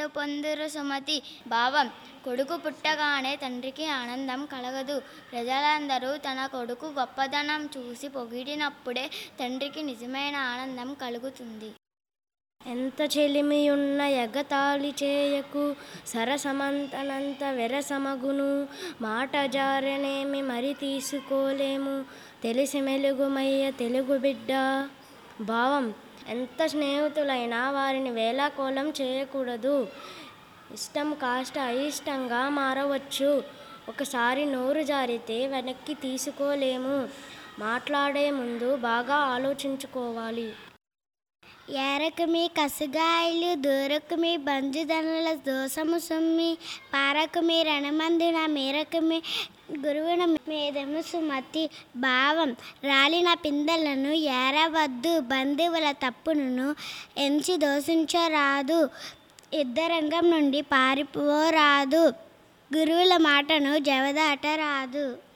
నాడు పొందురు సుమతి భావం కొడుకు పుట్టగానే తండ్రికి ఆనందం కలగదు ప్రజలందరూ తన కొడుకు గొప్పదనం చూసి పొగిడినప్పుడే తండ్రికి నిజమైన ఆనందం కలుగుతుంది ఎంత చెలిమియున్న ఎగతాళి చేయకు సరసమంతనంత వెరసమగును మాట జారనేమి మరి తీసుకోలేము తెలిసి మెలుగుమయ్య తెలుగు బిడ్డ భావం ఎంత స్నేహితులైనా వారిని వేలాకోలం చేయకూడదు ఇష్టం కాస్త అయిష్టంగా మారవచ్చు ఒకసారి నోరు జారితే వెనక్కి తీసుకోలేము మాట్లాడే ముందు బాగా ఆలోచించుకోవాలి ఏరకు మీ కసుగాయలు దూరకు మీ బంజుదనుల దోసము సొమ్మి పారకు మీ రణమందున మేరకు మీ గురువున మేధము సుమతి భావం రాలిన పిందెలను ఏరవద్దు బంధువుల తప్పును ఎంచి దోషించరాదు యుద్ధరంగం నుండి పారిపోరాదు గురువుల మాటను జవదాటరాదు